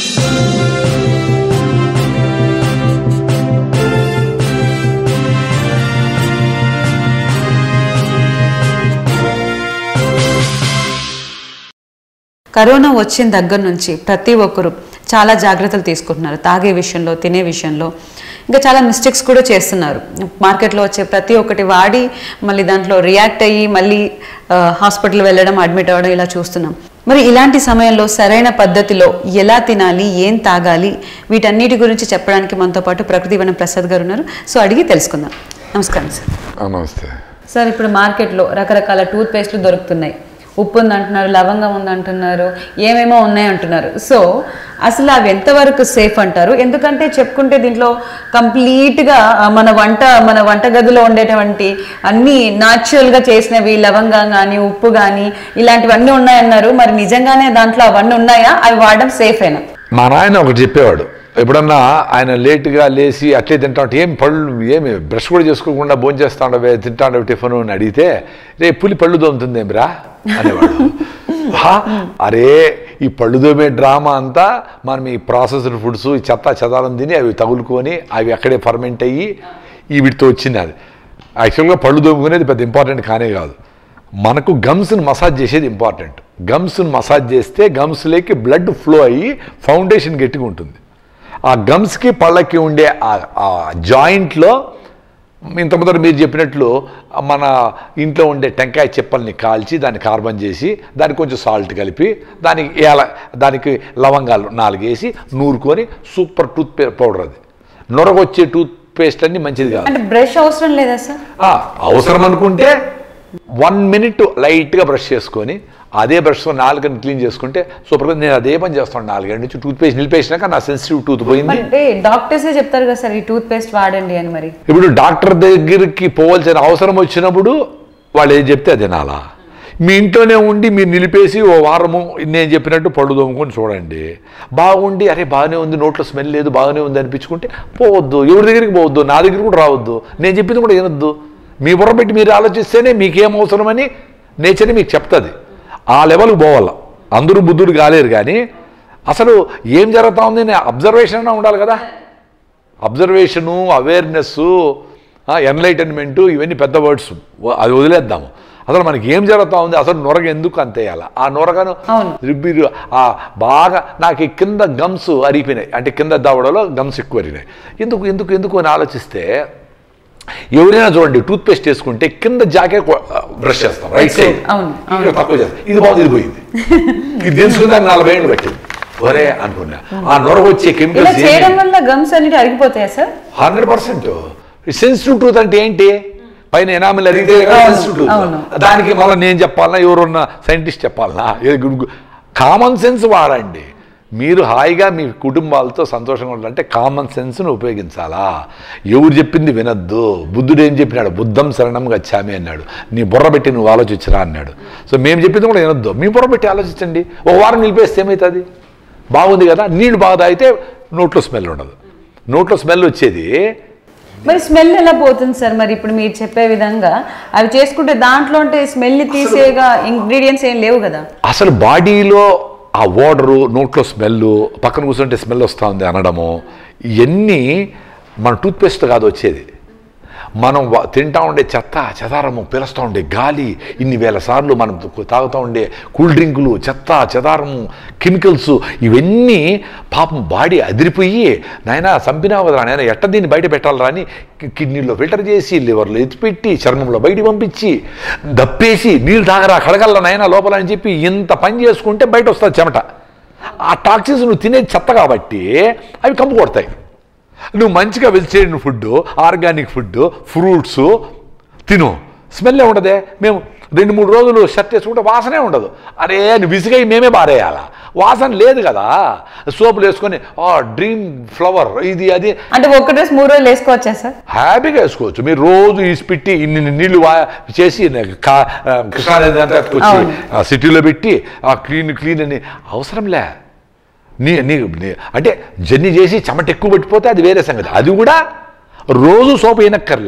Corona వచ్చిన దగ్గర నుంచి ప్రతి ఒక్కరు చాలా జాగ్రత్తలు తీసుకుంటున్నారు తాగే విషయంలో తినే విషయంలో ఇంకా చాలా మిస్టేక్స్ కూడా చేస్తున్నారు మార్కెట్లో వచ్చే ప్రతి ఒక్కటి వాడి మళ్ళీ దాంట్లో రియాక్ట్ అయ్యి మళ్ళీ హాస్పిటల్ వెళ్ళడం అడ్మిట్ అవ్వడం ఇలా చూస్తున్నాం మరి ఇలాంటి సమయంలో సరైన పద్ధతిలో ఎలా తినాలి ఏం తాగాలి వీటన్నిటి గురించి చెప్పడానికి మనతో పాటు ప్రకృతి వనం ప్రసాద్ గారు ఉన్నారు సో అడిగి తెలుసుకుందాం నమస్కారం సార్ ఆ, నమస్తే సార్ ఇప్పుడు మార్కెట్లో రకరకాల టూత్ పేస్ట్లు దొరుకుతున్నాయి ఉప్పు ఉందంటున్నారు లవంగం ఉందంటున్నారు ఏమేమో ఉన్నాయి అంటున్నారు సో అసలు అవి ఎంతవరకు సేఫ్ అంటారు ఎందుకంటే చెప్పుకుంటే దీంట్లో కంప్లీట్గా మన వంట మన వంటగదిలో ఉండేటువంటి అన్ని న్యాచురల్గా చేసినవి లవంగం కానీ ఉప్పు కానీ ఇలాంటివన్నీ ఉన్నాయన్నారు మరి నిజంగానే దాంట్లో అవన్నీ ఉన్నాయా అవి వాడడం సేఫ్ అయినా మా నాయన ఒకటి చెప్పేవాడు ఎప్పుడన్నా ఆయన లేటుగా లేచి అట్లే తింటా ఉంటే ఏం పళ్ళు ఏమి బ్రష్ కూడా చేసుకోకుండా భోజనం చేస్తా ఉండవే తింటా ఉండవు టిఫిన్ అని అడిగితే రే పులి పళ్ళు దోముతుందేమిరా అనేవాడు హా, అరే ఈ పళ్ళు దోమే డ్రామా అంతా మనం ఈ ప్రాసెస్డ్ ఫుడ్స్ ఈ చెత్త చెదారం తిని అవి తగులుకొని అవి అక్కడే ఫర్మెంట్ అయ్యి ఈ వీటితో వచ్చింది అది యాక్చువల్గా పళ్ళు దోముకునేది పెద్ద ఇంపార్టెంట్ కానే కాదు మనకు గమ్స్ని మసాజ్ చేసేది ఇంపార్టెంట్ గమ్స్ని మసాజ్ చేస్తే గమ్స్లోకి బ్లడ్ ఫ్లో అయ్యి ఫౌండేషన్ గట్టిగా ఉంటుంది ఆ గమ్స్కి పళ్ళకి ఉండే ఆ- ఆ జాయింట్లో ఇంత ముందర మీరు చెప్పినట్లు మన ఇంట్లో ఉండే టెంకాయ చెప్పల్ని కాల్చి దాన్ని కార్బన్ చేసి దానికి కొంచెం సాల్ట్ కలిపి దానికి ఏల దానికి లవంగాలు నాలుగేసి నూరుకొని సూపర్ టూత్ పే పౌడర్ అది నొరగొచ్చే టూత్ పేస్ట్ అన్ని మంచిది కాదు అంటే బ్రష్ అవసరం లేదా సార్ ఆ, అవసరం అనుకుంటే వన్ మినిట్ లైట్గా బ్రష్ చేసుకొని అదే బ్రష్తో నాలుగని క్లీన్ చేసుకుంటే సూపర్గా నేను అదే పని చేస్తాను నాలుగేళ్ళ నుంచి టూత్ పేస్ట్ నిలిపేసినాక నా సెన్సిటివ్ టూత్ పోయింది అంటే డాక్టర్సే చెప్తారు కదా సార్ ఈ టూత్ పేస్ట్ వాడండి అని మరి ఇప్పుడు డాక్టర్ దగ్గరికి పోవాల్సిన అవసరం వచ్చినప్పుడు వాళ్ళు ఏం చెప్తే అది నాలా మీ ఇంట్లోనే ఉండి మీరు నిలిపేసి ఓ వారము నేను చెప్పినట్టు పళ్ళు దోముకొని చూడండి బాగుండి అరే బాగానే ఉంది నోట్లో స్మెల్ లేదు బాగానే ఉంది అనిపించుకుంటే పోవద్దు ఎవరి దగ్గరికి పోవద్దు నా దగ్గరికి కూడా రావద్దు నేను చెప్పింది కూడా వినొద్దు మీ బుర్ర పెట్టి మీరు ఆలోచిస్తేనే మీకేం అవసరమని నేచర్ మీకు చెప్తుంది ఆ లెవెల్కి పోవాల అందరూ బుద్ధుడు కాలేరు కానీ అసలు ఏం జరుగుతా ఉంది అనే అబ్జర్వేషన్ అయినా ఉండాలి కదా అబ్జర్వేషను అవేర్నెస్ ఎన్లైటన్మెంటు ఇవన్నీ పెద్ద వర్డ్స్ అది వదిలేద్దాము అసలు మనకి ఏం జరుగుతూ ఉంది అసలు నొరగ ఎందుకు అంతేయాల ఆ నొరగను అవును. రిబ్బిరు ఆ బాగా నాకు ఈ కింద గమ్స్ అరిగిపోయినాయి అంటే కింద దవడలో గమ్స్ ఎక్కువ అరిగినాయి ఎందుకు ఎందుకు ఎందుకు అని ఆలోచిస్తే ఎవరైనా చూడండి టూత్ పేస్ట్ వేసుకుంటే కింద జాకే బ్రష్ చేస్తాం రైట్ సైడ్ అవును, ఇక్కడ తక్కువ చేస్తాం ఇది బాగుంది ఇది పోయింది ఇది తెలుసుకుందాక నలభై ఏళ్ళు పట్టింది ఒరే అనుకున్నా ఆ నొరగ వచ్చే ఇలా కెమికల్స్ చేయడం వల్ల గమ్స్ అన్నిటి అరిగిపోతాయా సార్ హండ్రెడ్ పర్సెంట్ సెన్సిటివ్ ట్రూత్ అంటే ఏంటి పైన ఎనామిల్ అడిగితే అవును, సెన్సిటివ్ అవును. ట్రూత్ దానికి మళ్ళీ నేను చెప్పాలన్నా ఎవరున్న సైంటిస్ట్ చెప్పాలనా కామన్ సెన్స్ వాడండి మీరు హాయిగా మీ కుటుంబాలతో సంతోషంగా ఉండాలంటే కామన్ సెన్స్ను ఉపయోగించాలా ఎవరు చెప్పింది వినొద్దు బుద్ధుడు ఏం చెప్పినాడు బుద్ధం శరణం గచ్చామి అన్నాడు నీ బుర్ర పెట్టి నువ్వు ఆలోచించరా అన్నాడు సో మేము చెప్పింది కూడా వినొద్దు మీ బుర్ర పెట్టి ఆలోచించండి ఒక వారం నిలిపేస్తే ఏమవుతుంది బాగుంది కదా నీళ్ళు బాగా తాగితే నోట్లో స్మెల్ ఉండదు నోట్లో స్మెల్ వచ్చేది మరి స్మెల్ ఎలా పోతుంది సార్ మరి ఇప్పుడు మీరు చెప్పే విధంగా అవి చేసుకుంటే దాంట్లో ఉంటే స్మెల్ తీసేగా ఇంగ్రీడియంట్స్ ఏం లేవు కదా అసలు బాడీలో ఆ ఓడరు నోట్లో స్మెల్ పక్కన కూర్చుంటే స్మెల్ వస్తూ ఉంది అనడము ఇవన్నీ మన టూత్పేస్ట్ కాదు వచ్చేది మనం వ- తింటా ఉండే చెత్త చెదారము పీలుస్తూ ఉండే గాలి ఇన్ని వేల సార్లు మనం తాగు- తాగుతూ ఉండే కూల్ డ్రింకులు చెత్త చెదారము కెమికల్స్ ఇవన్నీ పాపం బాడీ అదిరిపోయి నాయన చంపినావు కదా నాయన ఎట్ట దీన్ని బయట పెట్టాలరా అని కి- కిడ్నీలో ఫిల్టర్ చేసి లివర్లో ఎత్తిపెట్టి చర్మంలో బయట పంపించి దప్పేసి నీళ్ళు తాగరా కడగల నాయన లోపల అని చెప్పి ఇంత పని చేసుకుంటే బయట వస్తుంది చెమట ఆ టాక్సిన్స్ నువ్వు తినేది చెత్త కాబట్టి అవి కంపు కొడతాయి నువ్వు మంచిగా vegetarian food organic food fruits తిను స్మెల్ ఉండదే మేము రెండు మూడు రోజులు షర్ట్ వేసుకుంటే వాసనే ఉండదు అరే నువ్వు విసిగై మేమే బారేయాలా వాసన లేదు కదా సోపులు వేసుకొని ఆ డ్రీమ్ ఫ్లవర్ ఇది అది అంటే ఒక్క డ్రెస్ మూడు రోజులు వేసుకోవచ్చా సార్ హ్యాపీగా వేసుకోవచ్చు మీరు రోజు ఈసిపెట్టి ఇన్ని నీళ్లు వా- చేసి కా- ఆ, కృష్ణానది అంతా వచ్చి అవును. ఆ సిటీలో పెట్టి ఆ క్లీన్ క్లీన్ అని అవసరంలే నీ నీ నీ- అంటే జర్నీ చేసి చెమట ఎక్కువ పట్టిపోతే అది వేరే సంగతి అది కూడా రోజు సోపు వేయనక్కర్లే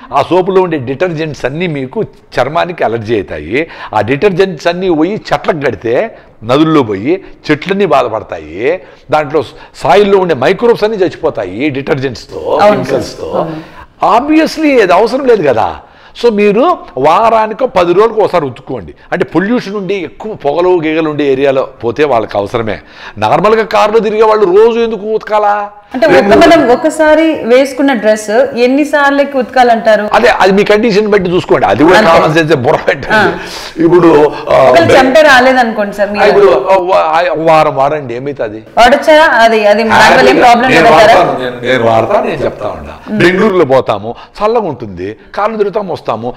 ఆ సోపులో ఉండే డిటర్జెంట్స్ అన్నీ మీకు చర్మానికి అలర్జీ అవుతాయి ఆ డిటర్జెంట్స్ అన్నీ పోయి చెట్లకు కడితే నదుల్లో పోయి చెట్లన్నీ బాధపడతాయి దాంట్లో సాయిల్లో ఉండే మైక్రోబ్స్ అన్నీ చచ్చిపోతాయి డిటర్జెంట్స్తో అవును సార్. కెమికల్స్తో ఆబ్వియస్లీ అది అవసరం లేదు కదా సో మీరు వారానికో పది రోజులకు ఒకసారి ఉతుక్కోండి అంటే పొల్యూషన్ ఉండి ఎక్కువ పొగలు గీగలు ఉండే ఏరియాలో పోతే వాళ్ళకి అవసరమే నార్మల్గా కార్లో తిరిగే వాళ్ళు రోజు ఎందుకు ఉతకాలా అంటే ఒక మనం ఒకసారి వేసుకున్న డ్రెస్ ఎన్ని సార్లకి ఉతకాలంటారు అదే అది మీ కండిషన్ బట్టి చూసుకోండి అది కూడా అంతే. కామన్ సెన్స్ బుర్ర పెట్టండి ఇప్పుడు ఆ, ఒకవేళ చెమట రాలేదనుకోండి సార్ ఆ, మీరు ఇప్పుడు ఆ, వా- వారం వారండి ఏమవుతుంది వాడొచ్చా అది అది దానివల్ల ఏం ప్రాబ్లం నేను లేదంటారా వాడతాను, నేను- నేను వాడతాను నేను చెప్తా ఉన్నా బెంగళూరులో పోతాము చల్లగా ఉంటుంది కాళ్ళు తిరుగుతాము వస్తాము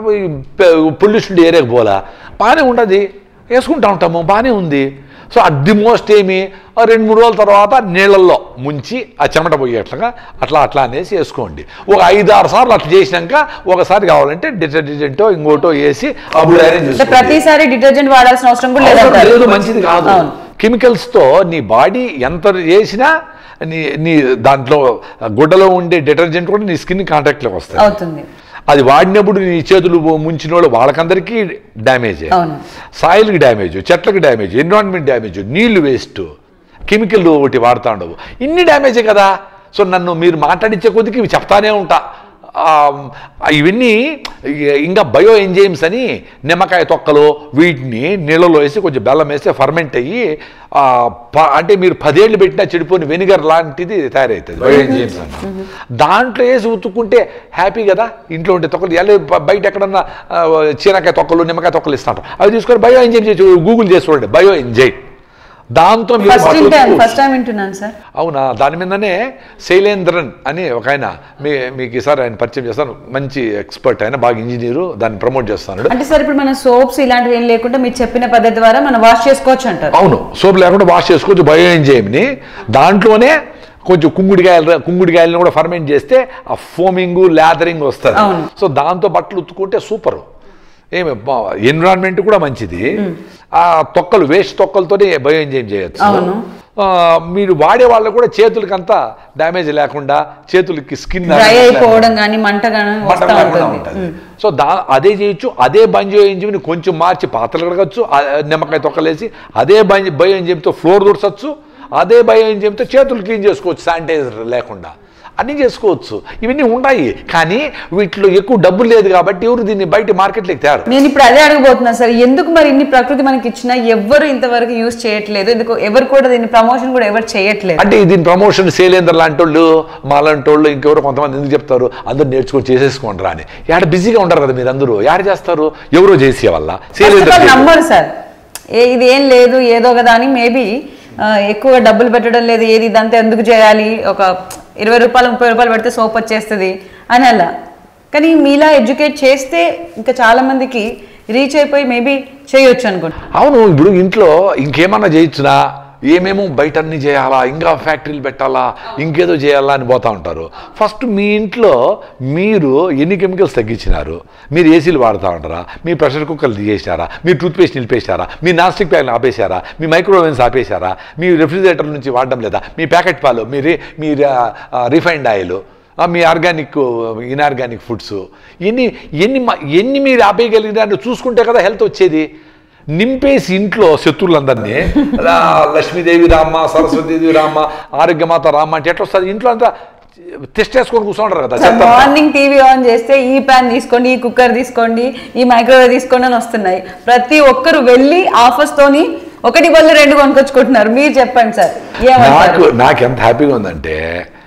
పొల్యూషన్ ఏరియాకి పోలా బాగానే ఉండదు వేసుకుంటా ఉంటాము బాగానే ఉంది సో అట్ ది మోస్ట్ ఏమి ఆ రెండు మూడు రోజుల తర్వాత నీళ్ళల్లో ముంచి ఆ చెమట పోయేట్లుగా అట్లా అట్లా అనేసి వేసుకోండి ఒక ఐదు ఆరు సార్లు అట్లా చేసినాక ఒకసారి కావాలంటే డిటర్జెంటో ఇంకోటో వేసి అప్పుడు arrange అంటే చేసుకోండి. ప్రతిసారి డిటర్జెంట్ వాడాల్సిన అవసరం కూడా అవసరం లేదంటారు లేదు మంచిది కాదు అవును. కెమికల్స్ తో నీ బాడీ ఎంత చేసినా నీ నీ దాంట్లో గుడ్డలో ఉండే డిటర్జెంట్ కూడా నీ స్కిన్ కాంటాక్ట్లోకి వస్తాయి అవుతుంది అది వాడినప్పుడు నీ చేతులు ముంచిన వాళ్ళు వాళ్ళకందరికీ డ్యామేజ్ అవును. సాయిల్కి డ్యామేజ్ చెట్లకి డ్యామేజ్ ఎన్విరాన్మెంట్ డ్యామేజ్ నీళ్లు వేస్ట్ కెమికల్ ఒకటి వాడుతా ఉండవు ఇన్ని డ్యామేజే కదా సో నన్ను మీరు మాట్లాడించే కొద్దికి ఇవి చెప్తానే ఉంటా ఆ, ఇవన్నీ ఇంకా బయో ఎంజైమ్స్ అని నిమ్మకాయ తొక్కలు వీటిని నీళ్ళలో వేసి కొంచెం బెల్లం వేస్తే ఫర్మెంట్ అయ్యి ఆ, ప- అంటే మీరు పదేళ్ళు పెట్టినా చెడిపోయిన వెనిగర్ లాంటిది తయారవుతుంది బయో ఎంజైమ్స్ అని దాంట్లో వేసి ఉతుక్కుంటే హ్యాపీ కదా ఇంట్లో ఉండే తొక్కలు ఎలా బయట ఎక్కడన్నా ఆ, చీనకాయ తొక్కలు నిమ్మకాయ తొక్కలు ఇస్తాంటారు అవి తీసుకొని బయో ఎంజైమ్ చేసి గూగుల్ చేసి చూడండి బయో ఎంజైమ్ దాంతో మీరు ఫస్ట్ బట్టలు టైం ఉతుక్కోవచ్చు. ఫస్ట్ టైం వింటున్నాను సార్ అవునా దాని మీదనే శైలేంద్రన్ అని ఒక ఆయన మీ మీకు ఈసారి ఆయన పరిచయం చేస్తాను మంచి ఎక్స్పర్ట్ ఆయన బాగా ఇంజనీరు దాన్ని ప్రమోట్ చేస్తాడు అంటే సార్ ఇప్పుడు మన సోప్స్ ఇలాంటివి ఏం లేకుండా మీరు చెప్పిన పద్ధతి ద్వారా మనం వాష్ చేసుకోవచ్చు అంటారు అవును సోప్ లేకుండా వాష్ చేసుకోవచ్చు బయో ఎంజైమ్ని దాంట్లోనే కొంచెం కుంగుడికాయలు కుంగుడికాయలను కూడా ఫర్మెంట్ చేస్తే ఆ ఫోమింగ్ లాదరింగ్ వస్తుంది అవును. సో దాంతో బట్టలు ఉత్తుకుంటే సూపర్ ఏమి ఎన్విరాన్మెంట్ కూడా మంచిది ఆ తొక్కలు వేస్ట్ తొక్కలతోనే బయో ఎంజైమ్ చేయొచ్చు అవును. ఆ, మీరు వాడే వాళ్ళకు కూడా చేతులకంతా డ్యామేజ్ లేకుండా చేతులకి స్కిన్ డ్రై అయిపోవడం కానీ మంట కానీ మంట వస్తూ లేకుండా ఉంటుంది ఉంటుంది సో దా అదే చేయొచ్చు అదే బంజో ఎంజిమ్ని కొంచెం మార్చి పాత్రలు కడగచ్చు ఆ నిమ్మకాయ తొక్కలేసి అదే బంజ బయో ఎంజిమ్తో ఫ్లోర్ తుడచచ్చు అదే బయో ఎంజిమ్తో చేతులు క్లీన్ చేసుకోవచ్చు శానిటైజర్ లేకుండా అన్నీ చేసుకోవచ్చు ఇవన్నీ ఉన్నాయి కానీ వీటిలో ఎక్కువ డబ్బులు లేదు కాబట్టి ఎవరు దీన్ని బయట మార్కెట్లోకి తేరు నేను ఇప్పుడు అదే అడగబోతున్నాను సార్ ఎందుకు మరి ఇన్ని ప్రకృతి మనకి ఇచ్చినా ఎవ్వరు ఇంతవరకు యూజ్ చేయట్లేదు ఎందుకు ఎవరు కూడా దీన్ని ప్రమోషన్ కూడా ఎవరు చేయట్లేదు అంటే దీని ప్రమోషన్ శైలేంద్ర లాంటి వాళ్ళు మా లాంటి వాళ్ళు ఇంకెవరో కొంతమంది ఎందుకు చెప్తారు అందరూ నేర్చుకొని చేసేసుకుంటారా అని యాడ బిజీగా ఉంటారు కదా మీరు అందరూ యాడ చేస్తారు ఎవరో చేసే వల్ల ఫస్ట్ ఆఫ్ ఆల్ శైలేంద్ర నమ్మరు సార్ ఏ ఇది ఏం లేదు ఏదో కదా అని మేబీ ఎక్కువ డబ్బులు పెట్టడం లేదు ఏది ఇదంతా ఎందుకు చేయాలి ఒక ఇరవై రూపాయలు ముప్పై రూపాయలు పెడితే సోప్ వచ్చేస్తుంది అని అలా కానీ మీలా ఎడ్యుకేట్ చేస్తే ఇంకా చాలా మందికి రీచ్ అయిపోయి మేబీ చేయొచ్చు అనుకుంటా అవును ఇప్పుడు ఇంట్లో ఇంకేమన్నా చేయొచ్చునా ఏమేమో బయట అన్ని చేయాలా ఇంకా ఫ్యాక్టరీలు పెట్టాలా ఇంకేదో చేయాలా అని పోతా ఉంటారు ఫస్ట్ మీ ఇంట్లో మీరు ఎన్ని కెమికల్స్ తగ్గించినారు మీరు ఏసీలు వాడుతూ ఉంటారా మీ ప్రెషర్ కుక్కర్లు తీసేసారా మీ టూత్పేస్ట్ నిలిపేశారా మీ నాస్టిక్ ప్యాక్లు ఆపేశారా మీ మైక్రోవేవ్స్ ఆపేశారా మీ రెఫ్రిజిరేటర్ నుంచి వాడడం లేదా మీ ప్యాకెట్ పాలు మీ రి- మీ రిఫైండ్ ఆయిల్ ఆ, మీ ఆర్గానిక్ ఇన్ఆర్గానిక్ ఫుడ్స్ ఎన్ని ఎన్ని మ- ఎన్ని మీరు ఆపేయగలిగినారో చూసుకుంటే కదా హెల్త్ వచ్చేది నింపేసి ఇంట్లో శత్రువులందరినీ రా, లక్ష్మీదేవి రామ్మ సరస్వతీదేవి రామ్మ ఆరోగ్యమాత రామ్మ అంటే ఎట్లా వస్తుంది ఇంట్లో అంతా టెస్ట్ వేసుకొని కూర్చుంటారు కదా చెత్త అంతా. మార్నింగ్ టీవీ ఆన్ చేస్తే ఈ ప్యాన్ తీసుకోండి ఈ కుక్కర్ తీసుకోండి ఈ మైక్రోవేవ్ తీసుకోండి అని వస్తున్నాయి ప్రతి ఒక్కరు వెళ్ళి ఆఫర్స్ తోని ఒకటి బదులు రెండు కొనుక్కొచ్చుకుంటున్నారు మీరు చెప్పండి సార్ నాకు ఏమంటారు నాకు ఎంత హ్యాపీగా ఉందంటే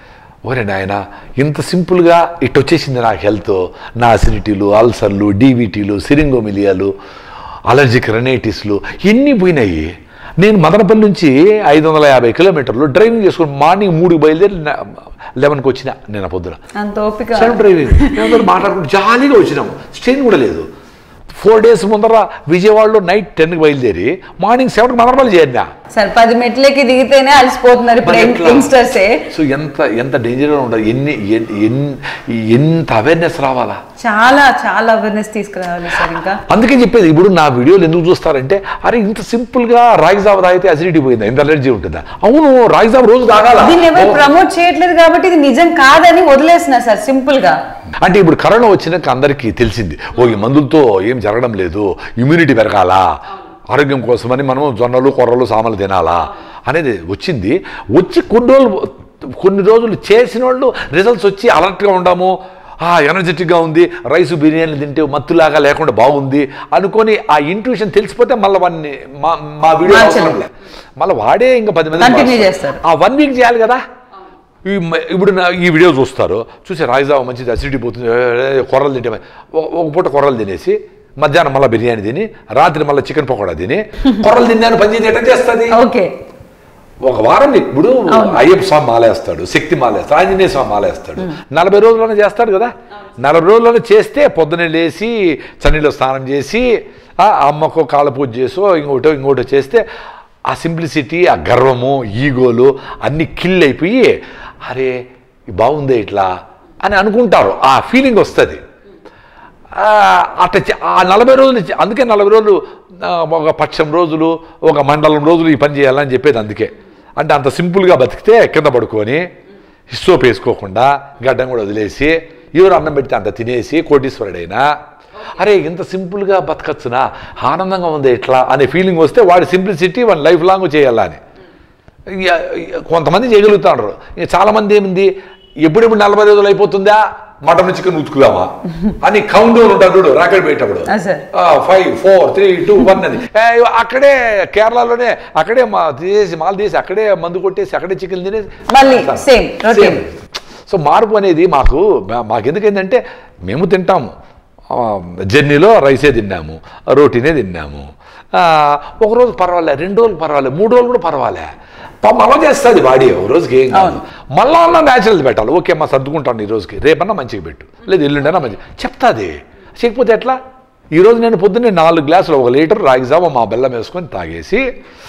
ఒరే నాయన ఇంత సింపుల్గా ఇటు వచ్చేసింది నాకు హెల్త్ నా అసిడిటీలు అల్సర్లు డీవీటీలు సిరింగోమిలియాలు అలర్జిక్ రెనైటిస్లు ఎన్ని పోయినాయి నేను మదనపల్లి నుంచి ఐదు వందల యాభై కిలోమీటర్లు డ్రైవింగ్ చేసుకుని మార్నింగ్ మూడుకి బయలుదేరి లెవెన్కి వచ్చిన నేను ఆ పొద్దున అంత ఓపిక సెల్ఫ్ డ్రైవింగ్ మేమందరం మాట్లాడుకుంటూ జాలీగా వచ్చినాము స్ట్రెయిన్ కూడా లేదు ఫోర్ డేస్ ముందర విజయవాడలో నైట్ టెన్కి బయలుదేరి మార్నింగ్ సెవెన్కి మదనపల్లి చేరినా సార్ పది మెట్లకి దిగితేనే అలసిపోతున్నారు ఇప్పుడు మరి ఎట్లా? యంగ్స్టర్సే సో ఎంత ఎంత డేంజర్గా ఉండదు ఎన్ని ఎన్- ఎన్- ఎంత అవేర్నెస్ రావాలా చాలా చాలా అవేర్నెస్ తీసుకురావాలి సార్ ఇంకా అందుకే చెప్పేది ఇప్పుడు నా వీడియోలు ఎందుకు చూస్తారంటే అరే ఇంత సింపుల్ గా రాగి జావ తాగితే అసిడిటీ పోయిందా ఇంత అలర్జీ ఉంటుందా అవును రాగి జావ రోజు తాగాల దీన్ని ఎవరు ప్రమోట్ చేయట్లేదు కాబట్టి ఇది నిజం కాదని వదిలేస్తున్నారు సార్ సింపుల్ గా అంటే ఇప్పుడు కరోనా వచ్చినాక అందరికీ తెలిసింది ఓ ఈ మందులతో ఏం జరగడం లేదు ఇమ్యూనిటీ పెరగాల ఆరోగ్యం కోసమని మనం జొన్నలు కొర్రలు సామలు తినాలా అనేది వచ్చింది వచ్చి కొన్ని రోజులు కొన్ని రోజులు చేసిన వాళ్ళు రిజల్ట్స్ వచ్చి అలర్ట్గా ఉండము ఆ ఎనర్జెటిక్గా ఉంది రైస్ బిర్యానీ తింటే మత్తులాగా లేకుండా బాగుంది అనుకొని ఆ ఇంట్యూషన్ తెలిసిపోతే మళ్ళీ వాడిని మా మా వీడియో మార్చలేదు. అవసరం లే. మళ్ళీ వాడే ఇంకా పది మంది Continue వాడతారు. చేస్తారు. ఆ వన్ వీక్ చేయాలి కదా ఈ మ- ఇప్పుడు నా ఈ వీడియో చూస్తారు చూసి రాయిజావ మంచిది అసిడిటీ పోతుంది ఏ, ఏ, కొర్రలు తింటే మ- ఒక- ఒక పూట కొర్రలు తినేసి మధ్యాహ్నం మళ్ళీ బిర్యానీ తిని రాత్రి మళ్ళీ చికెన్ పకోడా తిని కొర్రలు తిన్నాను పని చేసి ఎట్లా చేస్తుంది ఓకే ఒక వారం ఇప్పుడు అయ్యప్ప స్వామి మాలేస్తాడు శక్తి మాలేస్తాడు ఆంజనేయ స్వామి మాలేస్తాడు నలభై రోజుల్లోనే చేస్తాడు కదా నలభై రోజుల్లోనే చేస్తే పొద్దునే లేచి చన్నీలో స్నానం చేసి ఆ అమ్మకో కాళ్ళ పూజ చేసో ఇంకోటో ఇంకోటో చేస్తే ఆ సింప్లిసిటీ ఆ గర్వము ఈగోలు అన్ని కిల్ అయిపోయి అరే ఇది బాగుందే ఇట్లా అని అనుకుంటారు ఆ ఫీలింగ్ వస్తుంది ఆ, అట్ట చే- ఆ నలభై రోజులు చే- అందుకే నలభై రోజులు ఆ, ఒక పక్షం రోజులు ఒక మండలం రోజులు ఈ పని చేయాలని చెప్పేది అందుకే అంటే అంత సింపుల్గా బతికితే కింద పడుకొని సోప్ వేసుకోకుండా గడ్డం కూడా వదిలేసి ఎవరు అన్నం పెడితే అంత తినేసి కోటీశ్వరుడైనా అరే ఇంత సింపుల్గా బతకచ్చునా ఆనందంగా ఉంది ఇట్లా అనే ఫీలింగ్ వస్తే వాడి సింప్లిసిటీ వాడి లైఫ్ లాంగ్ చేయాలని ఇక కొంతమంది చేయగలుగుతారు ఇక చాలామంది ఏమింది ఎప్పుడెప్పుడు నలభై రోజులు అయిపోతుందా మటన్ చికెన్ ఉతుకుదామా అని కౌంట్ డౌన్ ఉంటాడు చూడు రాకెట్ పెట్టేటప్పుడు ఆ, sir. Five four three two one అని ఏ, అక్కడే కేరళలోనే అక్కడే మా తీసేసి మాలు తీసి అక్కడే మందు కొట్టేసి అక్కడే చికెన్ తినేసి మళ్ళీ same, routine. సో మార్పు అనేది మాకు మా- మాకెందుకు ఏంటంటే మేము తింటాము ఆ, జర్నీలో రైసే తిన్నాము రోటీనే తిన్నాము ఆ, ఒక రోజు పర్వాలే రెండు రోజులు పర్వాలే మూడు రోజులు కూడా పర్వాలే ప- మళ్ళా చేస్తుంది బాడీ ఒక రోజుకి ఏం కాదు మళ్ళా అన్న న్యాచురల్ పెట్టాలి ఓకే అమ్మా సర్దుకుంటాను ఈ రోజుకి రేపన్నా మంచిగా పెట్టు లేదు ఎల్లుండైనా మంచి చెప్తాది చేయకపోతే ఎట్లా ఈ రోజు నేను పొద్దున్నే నాలుగు గ్లాసులు ఒక లీటర్ రాగి జావ మా బెల్లం వేసుకొని తాగేసి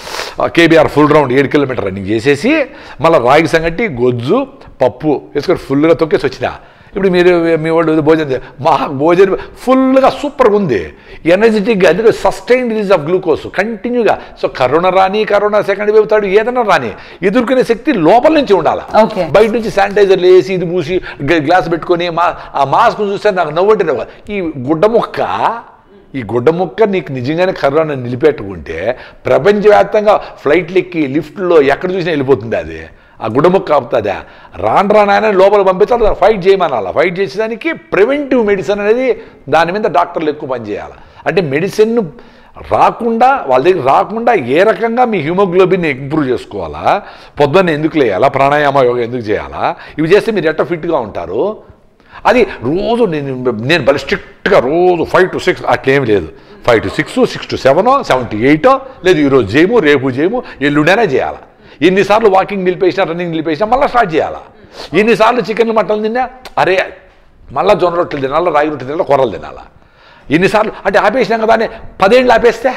కేబీఆర్ ఫుల్ రౌండ్ ఏడు కిలోమీటర్ రన్నింగ్ చేసేసి మళ్ళీ రాగి సంగటి గొజ్జు పప్పు వేసుకొని ఫుల్గా తొక్కేసి వచ్చిన ఇప్పుడు మీరు మీ వాళ్ళు ఏదో భోజనం చే- మా భోజనం ఫుల్గా సూపర్గా ఉంది ఎనర్జెటిక్గా అందుకే సస్టైన్ రిలీజ్ ఆఫ్ గ్లూకోజ్ కంటిన్యూగా సో కరోనా రాని కరోనా సెకండ్ వేవ్ థర్డ్ ఏదైనా రాని ఎదుర్కొనే శక్తి లోపల నుంచి ఉండాలి Okay. బయట నుంచి శానిటైజర్లు వేసి ఇది పూసి గ- గ్లాస్ పెట్టుకొని మా ఆ మాస్క్ చూస్తే నాకు నవ్వంటే నవ్వు. ఈ గుడ్డ ముక్క ఈ గుడ్డ ముక్క నీకు నిజంగానే కరోనా నిలిపెట్టుకుంటే ప్రపంచవ్యాప్తంగా ఫ్లైట్లు ఎక్కి లిఫ్ట్లో ఎక్కడ చూసినా వెళ్ళిపోతుంది అది ఆ గుడ్డ ముక్క ఆపుతుందా రాను రానాయన లోపల పంపించాలి దాన్ని ఫైట్ చేయమనాలి ఫైట్ చేసేదానికి ప్రివెంటివ్ మెడిసిన్ అనేది దాని మీద డాక్టర్లు ఎక్కువ పనిచేయాలి అంటే మెడిసిన్ రాకుండా వాళ్ళ దగ్గర రాకుండా ఏ రకంగా మీ హిమోగ్లోబిన్ ఇంప్రూవ్ చేసుకోవాలా పొద్దున్న ఎందుకు లేయాలా ప్రాణాయామ యోగా ఎందుకు చేయాలా ఇవి చేస్తే మీరు ఎట్ట ఫిట్గా ఉంటారు అది రోజు నేను నేను బలి స్ట్రిక్ట్గా రోజు ఫైవ్ టు సిక్స్ అట్లేం లేదు five to six six to seven seven to eight లేదు ఈరోజు చేయము రేపు చేయము ఎల్లుండైనా చేయాలా ఎన్నిసార్లు వాకింగ్ నిలిపేసినా రన్నింగ్ నిలిపేసినా మళ్ళీ స్టార్ట్ చేయాలా ఎన్నిసార్లు చికెన్ మటన్ తిన్నా అరే మళ్ళీ జొన్న రొట్టెలు తినాలా రాగి రొట్టెలు తినాలా కూరలు తినాలా ఎన్నిసార్లు అంటే ఆపేసినాం కదా అని పదేళ్ళు ఆపేస్తే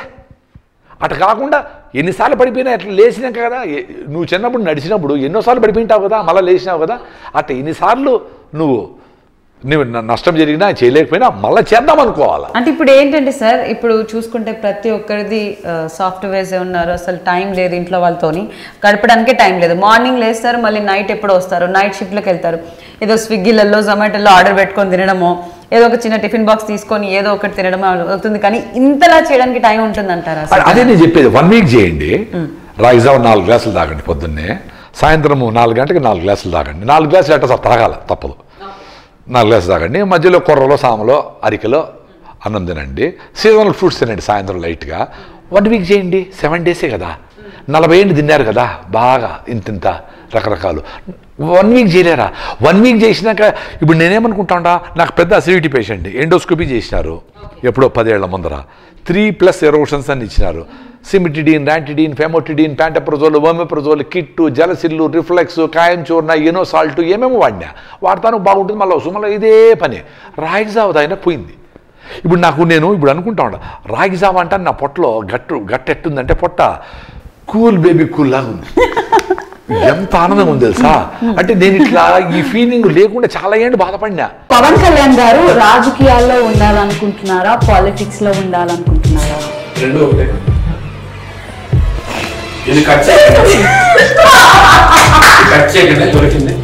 అటు కాకుండా ఎన్నిసార్లు పడిపోయినా అట్లా లేచినాక కదా ఎ- నువ్వు చిన్నప్పుడు నడిచినప్పుడు ఎన్నోసార్లు పడిపోయింటావు కదా మళ్ళీ లేచినావు కదా అట్లా ఎన్నిసార్లు నువ్వు నువ్వు న- నష్టం జరిగినా చేయలేకపోయినా మళ్ళీ చేద్దాం అనుకోవాలా అంటే ఇప్పుడు ఏంటంటే సార్ ఇప్పుడు చూసుకుంటే ప్రతి ఒక్కరిది సాఫ్ట్వేర్స్ ఉన్నారు అసలు టైం లేదు ఇంట్లో వాళ్ళతోని గడపడానికే టైం లేదు మార్నింగ్ లేస్తారు మళ్ళీ నైట్ ఎప్పుడు వస్తారు నైట్ షిఫ్ట్లోకి వెళ్తారు ఏదో స్విగ్గీలలో జొమాటోలో ఆర్డర్ పెట్టుకొని తినడమో ఏదో ఒక చిన్న టిఫిన్ బాక్స్ తీసుకొని ఏదో ఒకటి తినడం అవుతుంది కానీ ఇంతలా చేయడానికి టైం ఉంటుందంటారా అ- అసలు? అదే నేను చెప్పేది వన్ వీక్ చేయండి రాగిజావ నాలుగు గ్లాసులు తాగండి పొద్దున్నే సాయంత్రం నాలుగు గంటలకు నాలుగు గ్లాసులు తాగండి నాలుగు గ్లాసులు ఎట్ట సార్ తాగాల తప్పదు నాలుగు గ్లాసులు తాగండి మధ్యలో కొర్రలో సామలో అరికలో అన్నం తినండి సీజనల్ ఫ్రూట్స్ తినండి సాయంత్రం లైట్గా వన్ వీక్ చేయండి సెవెన్ డేసే కదా నలభై ఏళ్ళు తిన్నారు కదా బాగా ఇంతింత రకరకాలు వన్ వీక్ చేయలేరా వన్ వీక్ చేసినాక ఇప్పుడు నేనేమనుకుంటాడా నాకు పెద్ద అసిడిటీ పేషెంట్ ఎండోస్కోపీ చేసినారు ఎప్పుడో పదేళ్ల ముందర త్రీ ప్లస్ ఎరోషన్స్ అని ఇచ్చినారు cimetidine ranitidine famotidine pantoprazole omeprazole కిట్టు జలసిల్లు రిఫ్లెక్స్ కాయం చూర్ణ ఎనో సాల్ట్ ఏమేమో వాడినా వాడతాను బాగుంటుంది మళ్ళీ వస్తుంది మళ్ళీ ఇదే పని రాగి జావ తాగినా పోయింది ఇప్పుడు నాకు నేను ఇప్పుడు అనుకుంటా ఉండ రాగి జావ అంటే నా పొట్టలో గట్టు గట్టు ఎట్టుందంటే పొట్ట కూల్ బేబీ కూల్ లాగా ఉంది ఎంత ఆనందంగా ఉంది తెలుసా అంటే నేను ఇట్లా ఈ ఫీలింగ్ లేకుండా చాలా ఏంటి బాధపడినా పవన్ కళ్యాణ్ గారు రాజకీయాల్లో ఉండాలనుకుంటున్నారా పాలిటిక్స్ లో ఉండాలనుకుంటున్నారా రెండు ఒకటే ఇది కట్ చేయకండి ఇది కట్ చేయకండి దొరికింది